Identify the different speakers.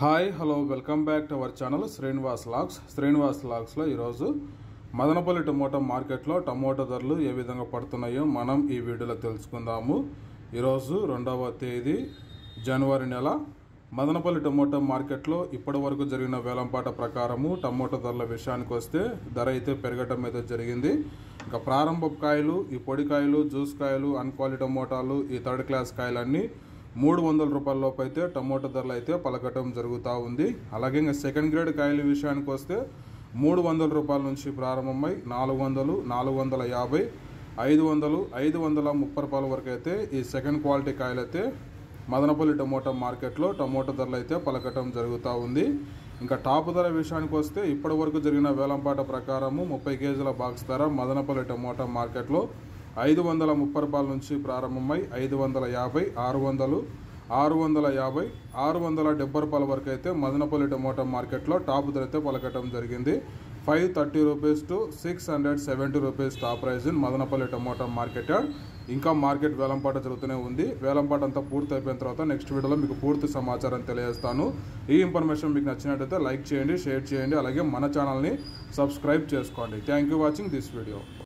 Speaker 1: hi hello welcome back to our channel Srinivas logs Srinivas లాగ్స్లో ఈరోజు Madanapalle tomato మార్కెట్లో టమోటా ధరలు ఏ విధంగా పడుతున్నాయో మనం ఈ వీడియోలో తెలుసుకుందాము ఈరోజు రెండవ తేదీ జనవరి నెల మదనపల్లి టమోటా మార్కెట్లో ఇప్పటి వరకు జరిగిన వేలంపాట ప్రకారము టమోటా ధరల విషయానికి వస్తే ధర అయితే పెరగటం అయితే జరిగింది ఇంకా ప్రారంభ కాయలు ఈ పొడి కాయలు జ్యూస్ కాయలు అన్క్వాలిటీ టమోటాలు ఈ థర్డ్ క్లాస్ కాయలన్నీ మూడు వందల రూపాయల లోపు అయితే టమోటా ధరలు అయితే పలకటం జరుగుతూ ఉంది అలాగే ఇంకా సెకండ్ గ్రేడ్ కాయల విషయానికి వస్తే మూడు వందల రూపాయల నుంచి ప్రారంభమై నాలుగు వందలు నాలుగు వందల యాభై ఐదు వందలు ఐదు వందల ముప్పై రూపాయల వరకు అయితే ఈ సెకండ్ క్వాలిటీ కాయలు అయితే మదనపల్లి టమోటా మార్కెట్లో టమోటా ధరలు అయితే పలకటం జరుగుతూ ఉంది ఇంకా టాప్ ధర విషయానికి వస్తే ఇప్పటి వరకు జరిగిన వేలంపాట ప్రకారము ముప్పై కేజీల బాక్స్ ధర మదనపల్లి టమోటా మార్కెట్లో ఐదు వందల ముప్పై రూపాయల నుంచి ప్రారంభమై ఐదు వందల యాభై ఆరు వందలు ఆరు వందల యాభై ఆరు వందల డెబ్బై రూపాయల వరకు అయితే మదనపల్లి టమోటా మార్కెట్లో టాప్ ధర అయితే పలకటం జరిగింది five thirty rupees to six hundred seventy rupees top prize in Madanapalle tomato market yard ఇంకా మార్కెట్ వేలంపాట జరుగుతూనే ఉంది వేలంపాట అంతా పూర్తి అయిపోయిన తర్వాత నెక్స్ట్ వీడియోలో మీకు పూర్తి సమాచారం తెలియజేస్తాను ఈ ఇన్ఫర్మేషన్ మీకు నచ్చినట్టయితే లైక్ చేయండి షేర్ చేయండి అలాగే మన ఛానల్ని సబ్స్క్రైబ్ చేసుకోండి thank you watching this video